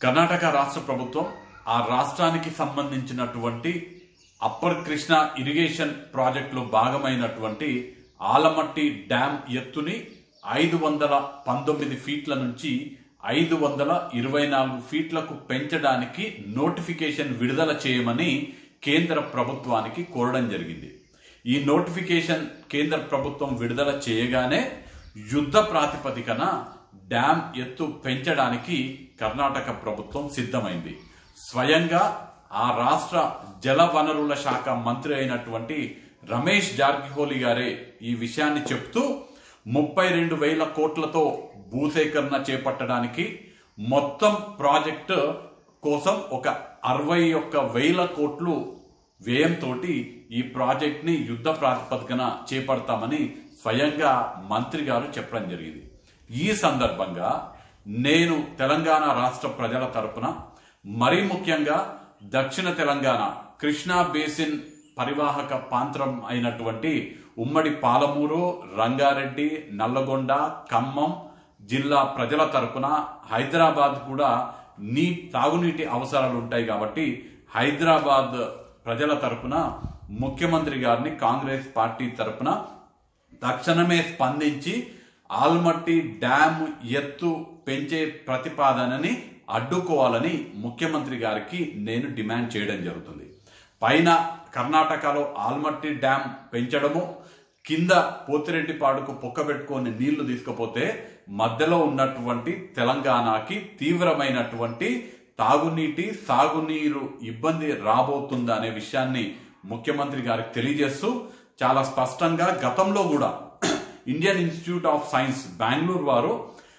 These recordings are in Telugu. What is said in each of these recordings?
కర్ణాటక రాష్ట్ర ప్రభుత్వం ఆ రాష్ట్రానికి సంబంధించినటువంటి అప్పర్ కృష్ణ ఇరిగేషన్ ప్రాజెక్టులో భాగమైనటువంటి ఆలమట్టి డ్యామ్ ఎత్తుని ఐదు వందల పంతొమ్మిది ఫీట్ల నుంచి ఐదు వందల ఇరవై నాలుగు ఫీట్లకు పెంచడానికి నోటిఫికేషన్ విడుదల చేయమని కేంద్ర ప్రభుత్వానికి కోరడం జరిగింది ఈ నోటిఫికేషన్ కేంద్ర ప్రభుత్వం విడుదల చేయగానే యుద్ధ ప్రాతిపదికన డ్యామ్ ఎత్తు పెంచడానికి కర్ణాటక ప్రభుత్వం సిద్ధమైంది స్వయంగా ఆ రాష్ట్ర జల వనరుల శాఖ మంత్రి అయినటువంటి రమేష్ జార్కిహోలీ గారే ఈ విషయాన్ని చెప్తూ ముప్పై రెండు వేల కోట్లతో భూసేకరణ చేపట్టడానికి మొత్తం ప్రాజెక్టు కోసం ఒక అరవై ఒక్క వేల కోట్లు వ్యయంతో ఈ ప్రాజెక్ట్ ని యుద్ధ ప్రాతిపదికన చేపడతామని స్వయంగా మంత్రి గారు చెప్పడం జరిగింది ఈ సందర్భంగా నేను తెలంగాణ రాష్ట్ర ప్రజల తరపున మరీ ముఖ్యంగా దక్షిణ తెలంగాణ కృష్ణా బేసిన్ పరివాహక ప్రాంతం అయినటువంటి ఉమ్మడి పాలమూరు రంగారెడ్డి నల్లగొండ ఖమ్మం జిల్లా ప్రజల తరపున హైదరాబాద్ కూడా నీ తాగునీటి అవసరాలు ఉంటాయి కాబట్టి హైదరాబాద్ ప్రజల తరపున ముఖ్యమంత్రి గారిని కాంగ్రెస్ పార్టీ తరపున తక్షణమే స్పందించి ఆల్మట్టి డ్యామ్ ఎత్తు పెంచే ప్రతిపాదనని అడ్డుకోవాలని ముఖ్యమంత్రి గారికి నేను డిమాండ్ చేయడం జరుగుతుంది పైన కర్ణాటకలో ఆల్మట్టి డ్యామ్ పెంచడము కింద పోతిరెడ్డిపాడుకు పొక్కబెట్టుకొని నీళ్లు తీసుకపోతే మధ్యలో ఉన్నటువంటి తెలంగాణకి తీవ్రమైనటువంటి తాగునీటి సాగునీరు ఇబ్బంది రాబోతుంది అనే విషయాన్ని ముఖ్యమంత్రి గారికి తెలియజేస్తూ చాలా స్పష్టంగా గతంలో కూడా Indian Institute of Science Bengaluru వారు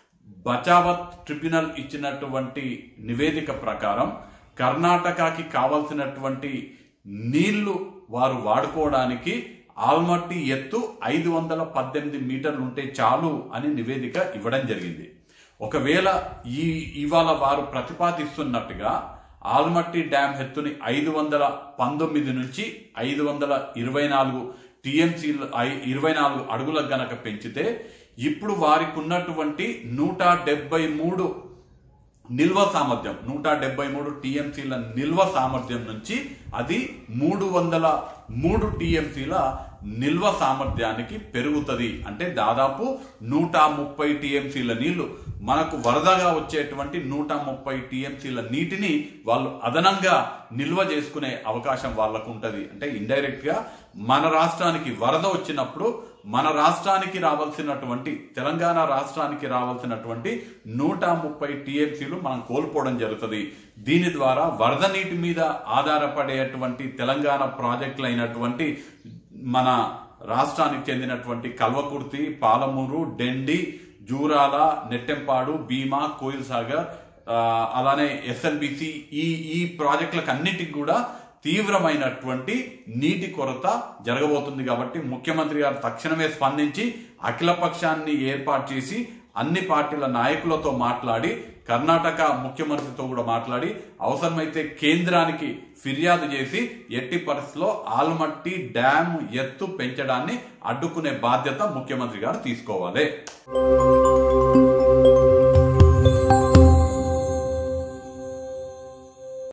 బచావత్ ట్రిబ్యునల్ ఇచ్చినటువంటి నివేదిక ప్రకారం కర్ణాటకకి కావలసినటువంటి నీళ్లు వారు వాడుకోవడానికి ఆల్మట్టి ఎత్తు ఐదు వందల పద్దెనిమిది మీటర్లు ఉంటే చాలు అని నివేదిక ఇవ్వడం జరిగింది ఒకవేళ ఈ ఇవాళ వారు ప్రతిపాదిస్తున్నట్టుగా ఆల్మట్టి డ్యామ్ ఎత్తుని ఐదు వందల పంతొమ్మిది నుంచి ఐదు వందల ఇరవై నాలుగు టీఎంసీలు ఇరవై నాలుగు అడుగులకు గనక పెంచితే ఇప్పుడు వారికి ఉన్నటువంటి నూట డెబ్బై మూడు నిల్వ సామర్థ్యం నూట డెబ్బై మూడు టీఎంసీల నిల్వ సామర్థ్యం నుంచి అది మూడు వందల మూడు టీఎంసీల నిల్వ సామర్థ్యానికి పెరుగుతుంది అంటే దాదాపు నూట ముప్పై టీఎంసీల నీళ్లు మనకు వరదగా వచ్చేటువంటి నూట ముప్పై టీఎంసీల నీటిని వాళ్ళు అదనంగా నిల్వ చేసుకునే అవకాశం వాళ్ళకు ఉంటది అంటే ఇండైరెక్ట్ గా మన రాష్ట్రానికి వరద వచ్చినప్పుడు మన రాష్ట్రానికి రావాల్సినటువంటి తెలంగాణ రాష్ట్రానికి రావాల్సినటువంటి నూట ముప్పై టీఎంసీలు మనం కోల్పోవడం జరుగుతుంది దీని ద్వారా వరద నీటి మీద ఆధారపడేటువంటి తెలంగాణ ప్రాజెక్టులు అయినటువంటి మన రాష్ట్రానికి చెందినటువంటి కల్వకుర్తి పాలమూరు డెండి జూరాల నెట్టెంపాడు భీమా కోయిల్ సాగర్ ఆ, అలానే ఎస్ఎల్బిసి ఈ ఈ ప్రాజెక్టులకు అన్నిటికి కూడా తీవ్రమైనటువంటి నీటి కొరత జరగబోతుంది కాబట్టి ముఖ్యమంత్రి గారు తక్షణమే స్పందించి అఖిలపక్షాన్ని ఏర్పాటు చేసి అన్ని పార్టీల నాయకులతో మాట్లాడి కర్ణాటక ముఖ్యమంత్రితో కూడా మాట్లాడి అవసరమైతే కేంద్రానికి ఫిర్యాదు చేసి ఎట్టి పరిస్థితిలో ఆల్మట్టి డ్యామ్ ఎత్తు పెంచడాన్ని అడ్డుకునే బాధ్యత ముఖ్యమంత్రి గారు తీసుకోవాలి